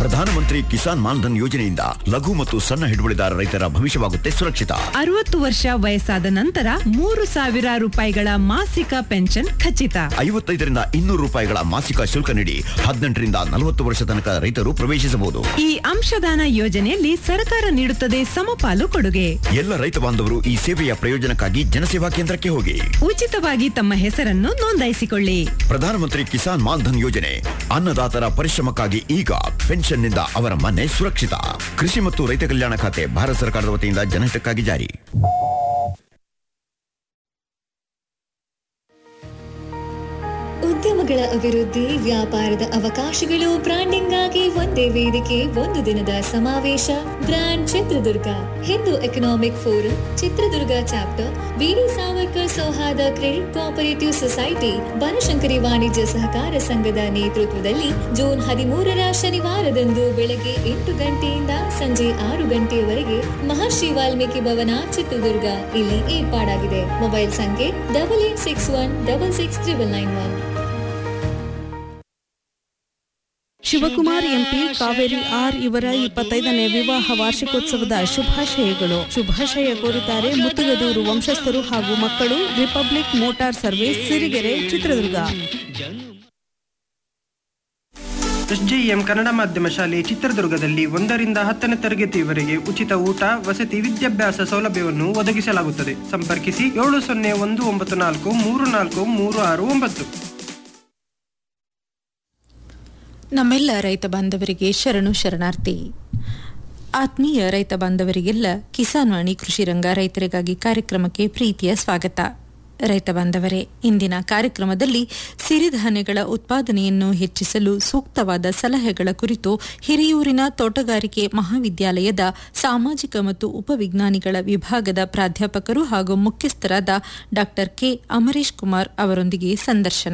ಪ್ರಧಾನಮಂತ್ರಿ ಕಿಸಾನ್ ಮಾನ್ಧನ್ ಯೋಜನೆಯಿಂದ ಲಘು ಮತ್ತು ಸಣ್ಣ ಹಿಡುವಳಿದಾರ ರೈತರ ಭವಿಷ್ಯವಾಗುತ್ತೆ ಸುರಕ್ಷಿತ ಅರವತ್ತು ವರ್ಷ ವಯಸ್ಸಾದ ನಂತರ ಮೂರು ಸಾವಿರ ರೂಪಾಯಿಗಳ ಮಾಸಿಕ ಪೆನ್ಷನ್ ಖಚಿತ ಐವತ್ತೈದರಿಂದ ಇನ್ನೂರು ರೂಪಾಯಿಗಳ ಮಾಸಿಕ ಶುಲ್ಕ ನೀಡಿ ಹದಿನೆಂಟರಿಂದ ನಲವತ್ತು ವರ್ಷ ತನಕ ರೈತರು ಪ್ರವೇಶಿಸಬಹುದು ಈ ಅಂಶದಾನ ಯೋಜನೆಯಲ್ಲಿ ಸರ್ಕಾರ ನೀಡುತ್ತದೆ ಸಮಪಾಲು ಕೊಡುಗೆ ಎಲ್ಲ ರೈತ ಬಾಂಧವರು ಈ ಸೇವೆಯ ಪ್ರಯೋಜನಕ್ಕಾಗಿ ಜನಸೇವಾ ಕೇಂದ್ರಕ್ಕೆ ಹೋಗಿ ಉಚಿತವಾಗಿ ತಮ್ಮ ಹೆಸರನ್ನು ನೋಂದಾಯಿಸಿಕೊಳ್ಳಿ ಪ್ರಧಾನಮಂತ್ರಿ ಕಿಸಾನ್ ಮಾನ್ಧನ್ ಯೋಜನೆ ಅನ್ನದಾತರ ಪರಿಶ್ರಮಕ್ಕಾಗಿ ಈಗ ಪೆನ್ಷನ್ನಿಂದ ಅವರ ಮನೆ ಸುರಕ್ಷಿತ ಕೃಷಿ ಮತ್ತು ರೈತ ಕಲ್ಯಾಣ ಖಾತೆ ಭಾರತ ಸರ್ಕಾರದ ವತಿಯಿಂದ ಜನಹಿತಕ್ಕಾಗಿ ಜಾರಿ ಉದ್ಯಮಗಳ ಅಭಿವೃದ್ಧಿ ವ್ಯಾಪಾರದ ಅವಕಾಶಗಳು ಬ್ರಾಂಡಿಂಗ್ ಆಗಿ ಒಂದೇ ವೇದಿಕೆ ಒಂದು ದಿನದ ಸಮಾವೇಶ brand Chitradurga Hindu economic forum Chitradurga chapter BD Savarkar ಸೌಹಾರ್ದ ಕ್ರೆಡಿಟ್ ಕೋಆಪರೇಟಿವ್ ಸೊಸೈಟಿ ಬನಶಂಕರಿ ವಾಣಿಜ್ಯ ಸಹಕಾರ ಸಂಘದ ನೇತೃತ್ವದಲ್ಲಿ ಜೂನ್ ಹದಿಮೂರರ ಶನಿವಾರದಂದು ಬೆಳಗ್ಗೆ ಎಂಟು ಗಂಟೆಯಿಂದ ಸಂಜೆ ಆರು ಗಂಟೆಯವರೆಗೆ ಮಹರ್ಷಿ ವಾಲ್ಮೀಕಿ ಭವನ ಚಿತ್ರದುರ್ಗ ಇಲ್ಲಿ ಏರ್ಪಾಡಾಗಿದೆ ಮೊಬೈಲ್ ಸಂಖ್ಯೆ double eight six one double six triple nine one Shivakumar MP Kaveri R ಇವರ ಇಪ್ಪತ್ತೈದನೇ ವಿವಾಹ ವಾರ್ಷಿಕೋತ್ಸವದ ಶುಭಾಶಯಗಳು ಶುಭಾಶಯ ಕೋರುತ್ತಾರೆ ಮುತ್ತುಗದೂರು ವಂಶಸ್ಥರು ಹಾಗೂ ಮಕ್ಕಳು republic motor service Sirigere Chitradurga SJM Kannada ಮಾಧ್ಯಮ ಶಾಲೆ ಚಿತ್ರದುರ್ಗದಲ್ಲಿ ಒಂದರಿಂದ ಹತ್ತನೇ ತರಗತಿಯವರೆಗೆ ಉಚಿತ ಊಟ ವಸತಿ ವಿದ್ಯಾಭ್ಯಾಸ ಸೌಲಭ್ಯವನ್ನು ಒದಗಿಸಲಾಗುತ್ತದೆ ಸಂಪರ್ಕಿಸಿ ಏಳು ಸೊನ್ನೆ ಒಂದು ಒಂಬತ್ತು ನಾಲ್ಕು ಮೂರು ನಾಲ್ಕು ಮೂರು ಆರು ಒಂಬತ್ತು ನಮ್ಮೆಲ್ಲ ರೈತ ಬಾಂಧವರಿಗೆ ಶರಣು ಶರಣಾರ್ಥಿ ಆತ್ಮೀಯ ರೈತ ಬಾಂಧವರಿಗೆಲ್ಲ ಕಿಸಾನ್ ವಾಣಿ ಕೃಷಿ ರಂಗ ರೈತರಿಗಾಗಿ ಕಾರ್ಯಕ್ರಮಕ್ಕೆ ಪ್ರೀತಿಯ ಸ್ವಾಗತ ರೈತ ಬಾಂಧವರೇ ಇಂದಿನ ಕಾರ್ಯಕ್ರಮದಲ್ಲಿ ಸಿರಿಧಾನ್ಯಗಳ ಉತ್ಪಾದನೆಯನ್ನು ಹೆಚ್ಚಿಸಲು ಸೂಕ್ತವಾದ ಸಲಹೆಗಳ ಕುರಿತು ಹಿರಿಯೂರಿನ ತೋಟಗಾರಿಕೆ ಮಹಾವಿದ್ಯಾಲಯದ ಸಾಮಾಜಿಕ ಮತ್ತು ಉಪವಿಜ್ಞಾನಿಗಳ ವಿಭಾಗದ ಪ್ರಾಧ್ಯಾಪಕರು ಹಾಗೂ ಮುಖ್ಯಸ್ಥರಾದ ಡಾ ಕೆ ಅಮರೇಶ್ ಕುಮಾರ್ ಅವರೊಂದಿಗೆ ಸಂದರ್ಶನ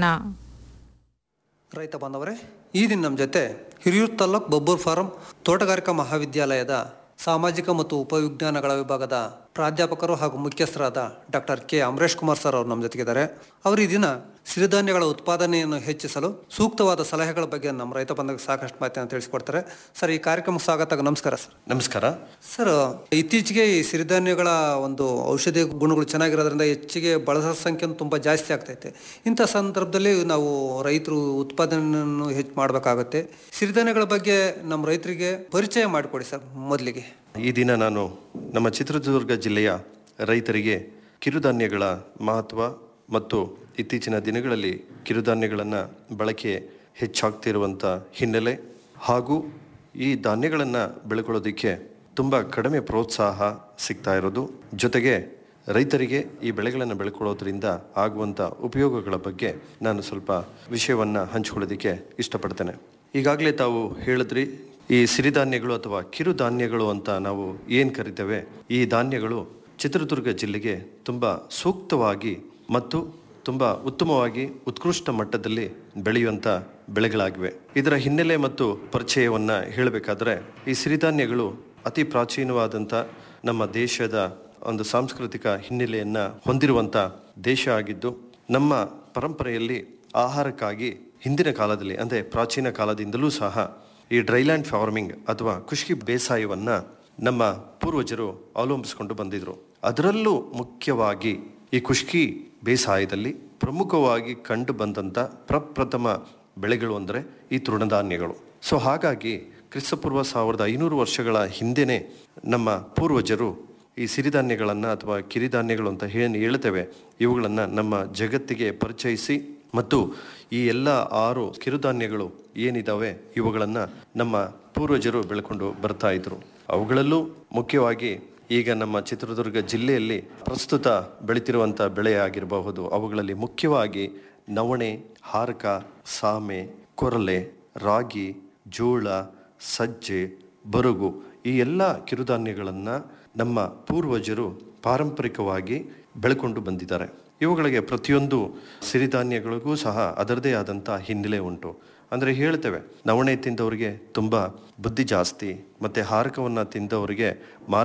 ರೈತ ಬಾಂಧವರೇ ಈ ದಿನ ನಮ್ಮ ಜೊತೆ ಹಿರಿಯೂರು ತಾಲೂಕ್ ಬಬ್ಬೂರ್ ಫಾರಂ ತೋಟಗಾರಿಕಾ ಮಹಾವಿದ್ಯಾಲಯದ ಸಾಮಾಜಿಕ ಮತ್ತು ಉಪವಿಜ್ಞಾನಗಳ ವಿಭಾಗದ ಪ್ರಾಧ್ಯಾಪಕರು ಹಾಗೂ ಮುಖ್ಯಸ್ಥರಾದ doctor K Amaresh Kumar sir ಅವರು ನಮ್ಮ ಜೊತೆಗಿದ್ದಾರೆ ಅವರು ಈ ದಿನ ಸಿರಿಧಾನ್ಯಗಳ ಉತ್ಪಾದನೆಯನ್ನು ಹೆಚ್ಚಿಸಲು ಸೂಕ್ತವಾದ ಸಲಹೆಗಳ ಬಗ್ಗೆ ನಮ್ಮ ರೈತ ಬಂಧುಗೆ ಸಾಕಷ್ಟು ಮಾಹಿತಿಯನ್ನು ತಿಳಿಸಿಕೊಡ್ತಾರೆ ಸರ್ ಈ ಕಾರ್ಯಕ್ರಮಕ್ಕೆ ಸ್ವಾಗತ ನಮಸ್ಕಾರ ಸರ್ ನಮಸ್ಕಾರ ಸರ್ ಇತ್ತೀಚೆಗೆ ಈ ಸಿರಿಧಾನ್ಯಗಳ ಒಂದು ಔಷಧಿ ಗುಣಗಳು ಚೆನ್ನಾಗಿರೋದ್ರಿಂದ ಹೆಚ್ಚಿಗೆ ಬಳಸೋ ಸಂಖ್ಯೆ ತುಂಬ ಜಾಸ್ತಿ ಆಗ್ತೈತೆ ಇಂಥ ಸಂದರ್ಭದಲ್ಲಿ ನಾವು ರೈತರು ಉತ್ಪಾದನೆಯನ್ನು ಹೆಚ್ಚು ಮಾಡಬೇಕಾಗತ್ತೆ ಸಿರಿಧಾನ್ಯಗಳ ಬಗ್ಗೆ ನಮ್ಮ ರೈತರಿಗೆ ಪರಿಚಯ ಮಾಡಿಕೊಡಿ ಸರ್ ಮೊದಲಿಗೆ ಈ ದಿನ ನಾನು ನಮ್ಮ ಚಿತ್ರದುರ್ಗ ಜಿಲ್ಲೆಯ ರೈತರಿಗೆ ಕಿರುಧಾನ್ಯಗಳ ಮಹತ್ವ ಮತ್ತು ಇತ್ತೀಚಿನ ದಿನಗಳಲ್ಲಿ ಕಿರುಧಾನ್ಯಗಳನ್ನು ಬಳಕೆ ಹೆಚ್ಚಾಗ್ತಿರುವಂಥ ಹಿನ್ನೆಲೆ ಹಾಗೂ ಈ ಧಾನ್ಯಗಳನ್ನು ಬೆಳ್ಕೊಳ್ಳೋದಕ್ಕೆ ತುಂಬ ಕಡಿಮೆ ಪ್ರೋತ್ಸಾಹ ಸಿಗ್ತಾ ಇರೋದು ಜೊತೆಗೆ ರೈತರಿಗೆ ಈ ಬೆಳೆಗಳನ್ನು ಬೆಳ್ಕೊಳ್ಳೋದ್ರಿಂದ ಆಗುವಂಥ ಉಪಯೋಗಗಳ ಬಗ್ಗೆ ನಾನು ಸ್ವಲ್ಪ ವಿಷಯವನ್ನು ಹಂಚ್ಕೊಳ್ಳೋದಕ್ಕೆ ಇಷ್ಟಪಡ್ತೇನೆ ಈಗಾಗಲೇ ತಾವು ಹೇಳಿದ್ರಿ ಈ ಸಿರಿಧಾನ್ಯಗಳು ಅಥವಾ ಕಿರುಧಾನ್ಯಗಳು ಅಂತ ನಾವು ಏನು ಕರಿತೇವೆ ಈ ಧಾನ್ಯಗಳು ಚಿತ್ರದುರ್ಗ ಜಿಲ್ಲೆಗೆ ತುಂಬ ಸೂಕ್ತವಾಗಿ ಮತ್ತು ತುಂಬ ಉತ್ತಮವಾಗಿ ಉತ್ಕೃಷ್ಟ ಮಟ್ಟದಲ್ಲಿ ಬೆಳೆಯುವಂಥ ಬೆಳೆಗಳಾಗಿವೆ ಇದರ ಹಿನ್ನೆಲೆ ಮತ್ತು ಪರಿಚಯವನ್ನು ಹೇಳಬೇಕಾದ್ರೆ ಈ ಸಿರಿಧಾನ್ಯಗಳು ಅತಿ ಪ್ರಾಚೀನವಾದಂಥ ನಮ್ಮ ದೇಶದ ಒಂದು ಸಾಂಸ್ಕೃತಿಕ ಹಿನ್ನೆಲೆಯನ್ನು ಹೊಂದಿರುವಂಥ ದೇಶ ಆಗಿದ್ದು ನಮ್ಮ ಪರಂಪರೆಯಲ್ಲಿ ಆಹಾರಕ್ಕಾಗಿ ಹಿಂದಿನ ಕಾಲದಲ್ಲಿ ಅಂದರೆ ಪ್ರಾಚೀನ ಕಾಲದಿಂದಲೂ ಸಹ ಈ ಡ್ರೈಲ್ಯಾಂಡ್ ಫಾರ್ಮಿಂಗ್ ಅಥವಾ ಖುಷ್ಕಿ ಬೇಸಾಯವನ್ನು ನಮ್ಮ ಪೂರ್ವಜರು ಅವಲಂಬಿಸಿಕೊಂಡು ಬಂದಿದ್ರು ಅದರಲ್ಲೂ ಮುಖ್ಯವಾಗಿ ಈ ಖುಷ್ಕಿ ಬೇಸಾಯದಲ್ಲಿ ಪ್ರಮುಖವಾಗಿ ಕಂಡು ಬಂದಂಥ ಪ್ರಪ್ರಥಮ ಬೆಳೆಗಳು ಅಂದರೆ ಈ ತೃಣಧಾನ್ಯಗಳು ಸೊ ಹಾಗಾಗಿ ಕ್ರಿಸ್ತಪೂರ್ವ ಸಾವಿರದ ಐನೂರು ವರ್ಷಗಳ ಹಿಂದೆನೇ ನಮ್ಮ ಪೂರ್ವಜರು ಈ ಸಿರಿಧಾನ್ಯಗಳನ್ನು ಅಥವಾ ಕಿರಿಧಾನ್ಯಗಳು ಅಂತ ಏನು ಹೇಳ್ತೇವೆ ಇವುಗಳನ್ನು ನಮ್ಮ ಜಗತ್ತಿಗೆ ಪರಿಚಯಿಸಿ ಮತ್ತು ಈ ಎಲ್ಲ ಆರು ಕಿರುಧಾನ್ಯಗಳು ಏನಿದಾವೆ ಇವುಗಳನ್ನು ನಮ್ಮ ಪೂರ್ವಜರು ಬೆಳ್ಕೊಂಡು ಬರ್ತಾ ಇದ್ರು ಅವುಗಳಲ್ಲೂ ಮುಖ್ಯವಾಗಿ ಈಗ ನಮ್ಮ ಚಿತ್ರದುರ್ಗ ಜಿಲ್ಲೆಯಲ್ಲಿ ಪ್ರಸ್ತುತ ಬೆಳೀತಿರುವಂಥ ಬೆಳೆ ಆಗಿರಬಹುದು ಅವುಗಳಲ್ಲಿ ಮುಖ್ಯವಾಗಿ ನವಣೆ ಹಾರಕ ಸಾಮೆ ಕೊರಲೆ ರಾಗಿ ಜೋಳ ಸಜ್ಜೆ ಬರುಗು ಈ ಎಲ್ಲ ಕಿರುಧಾನ್ಯಗಳನ್ನು ನಮ್ಮ ಪೂರ್ವಜರು ಪಾರಂಪರಿಕವಾಗಿ ಬೆಳ್ಕೊಂಡು ಬಂದಿದ್ದಾರೆ ಇವುಗಳಿಗೆ ಪ್ರತಿಯೊಂದು ಸಿರಿಧಾನ್ಯಗಳಿಗೂ ಸಹ ಅದರದೇ ಆದಂಥ ಹಿನ್ನೆಲೆ ಉಂಟು ಅಂದರೆ ಹೇಳ್ತೇವೆ ನವಣೆ ತಿಂದವರಿಗೆ ತುಂಬ ಬುದ್ಧಿ ಜಾಸ್ತಿ ಮತ್ತು ಹಾರಕವನ್ನು ತಿಂದವರಿಗೆ ಮಾರ